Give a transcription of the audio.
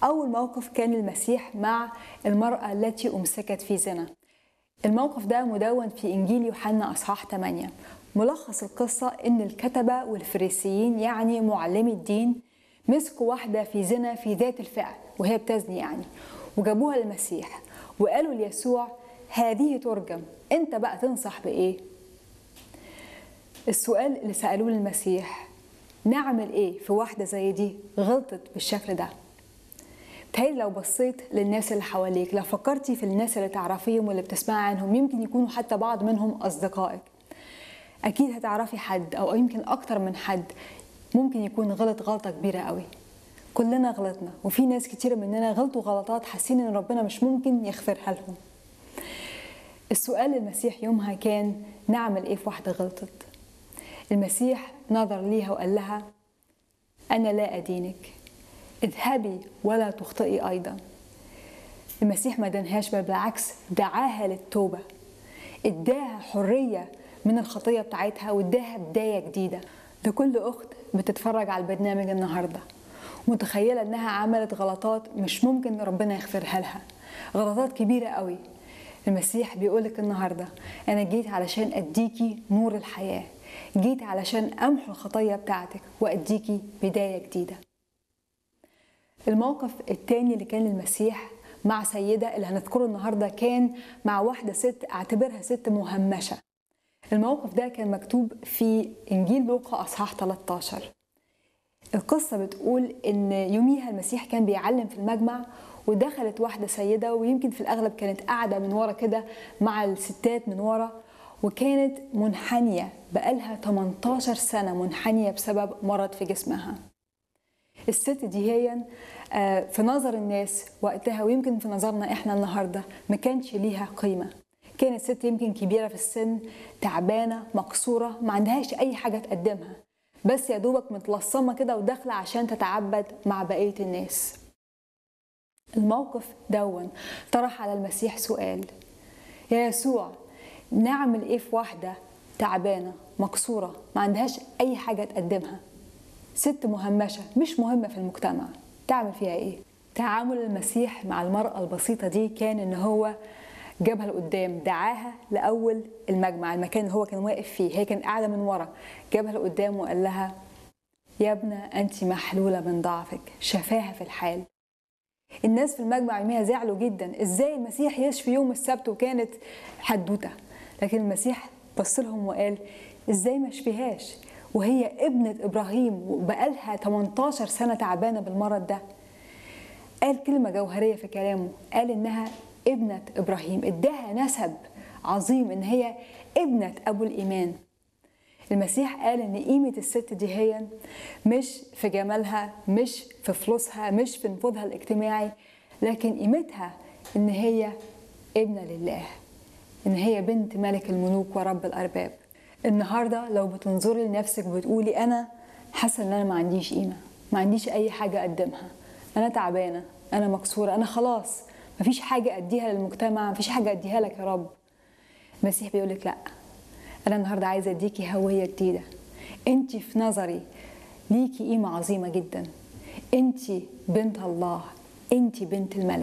أول موقف كان المسيح مع المرأة التي أمسكت في زنا الموقف ده مدون في إنجيل يوحنا أصحاح 8 ملخص القصة إن الكتبة والفريسيين يعني معلمي الدين مسكوا واحدة في زنا في ذات الفعل وهي بتزني يعني وجابوها للمسيح وقالوا ليسوع هذه ترجم انت بقى تنصح بايه السؤال اللي سألوه للمسيح نعمل ايه في واحدة زي دي غلطت بالشكل ده بتهيألي لو بصيت للناس اللي حواليك لو فكرتي في الناس اللي تعرفيهم واللي بتسمعي عنهم يمكن يكونوا حتى بعض منهم أصدقائك أكيد هتعرفي حد أو يمكن أكتر من حد ممكن يكون غلط غلطة كبيرة قوي كلنا غلطنا وفي ناس كتير مننا غلطوا غلطات حاسين ان ربنا مش ممكن يغفرها لهم السؤال المسيح يومها كان نعمل ايه في واحدة غلطت المسيح نظر ليها وقال لها أنا لا أدينك اذهبي ولا تخطئي أيضا المسيح ما دنهاش بل بالعكس دعاها للتوبة اداها حرية من الخطية بتاعتها واداها بداية جديدة لكل أخت بتتفرج على البرنامج النهاردة متخيلة إنها عملت غلطات مش ممكن ربنا يغفرها لها غلطات كبيرة قوي المسيح بيقولك النهاردة أنا جيت علشان أديكي نور الحياة جيت علشان أمحو الخطية بتاعتك وأديكي بداية جديدة الموقف التاني اللي كان المسيح مع سيدة اللي هنذكره النهاردة كان مع واحدة ست أعتبرها ست مهمشة الموقف ده كان مكتوب في إنجيل لوقا أصحاح 13 القصة بتقول إن يوميها المسيح كان بيعلم في المجمع ودخلت واحدة سيدة ويمكن في الأغلب كانت قاعدة من ورا كده مع الستات من ورا وكانت منحنية بقالها 18 سنة منحنية بسبب مرض في جسمها الست دي هي في نظر الناس وقتها ويمكن في نظرنا احنا النهارده ما كانش ليها قيمه كانت ست يمكن كبيره في السن تعبانه مكسوره ما عندهاش اي حاجه تقدمها بس يا دوبك متلصمه كده وداخله عشان تتعبد مع بقيه الناس الموقف دون طرح على المسيح سؤال يا يسوع نعمل ايه في واحده تعبانه مكسوره ما عندهاش اي حاجه تقدمها ست مهمشه مش مهمه في المجتمع تعمل فيها ايه تعامل المسيح مع المراه البسيطه دي كان ان هو جابها لقدام دعاها لاول المجمع المكان اللي هو كان واقف فيه هي كانت قاعده من ورا جابها لقدام وقال لها يا ابنة أنت محلولة من ضعفك شفاها في الحال الناس في المجمع يوميها زعلوا جدا ازاي المسيح يشفي يوم السبت وكانت حدوته لكن المسيح بص لهم وقال ازاي ما اشفيهاش وهي ابنة إبراهيم وبقالها 18 سنة تعبانة بالمرض ده قال كلمة جوهرية في كلامه قال إنها ابنة إبراهيم اداها نسب عظيم إن هي ابنة أبو الإيمان المسيح قال إن قيمة الست دي هي مش في جمالها مش في فلوسها مش في نفوذها الاجتماعي لكن قيمتها إن هي ابنة لله إن هي بنت ملك الملوك ورب الأرباب النهارده لو بتنظري لنفسك وبتقولي انا حاسه ان انا ما عنديش قيمه ما عنديش اي حاجه اقدمها انا تعبانه انا مكسوره انا خلاص مفيش حاجه اديها للمجتمع مفيش حاجه اديها لك يا رب المسيح بيقولك لا انا النهارده عايزه اديكي هويه جديده انت في نظري ليكي قيمه عظيمه جدا انت بنت الله انت بنت الملك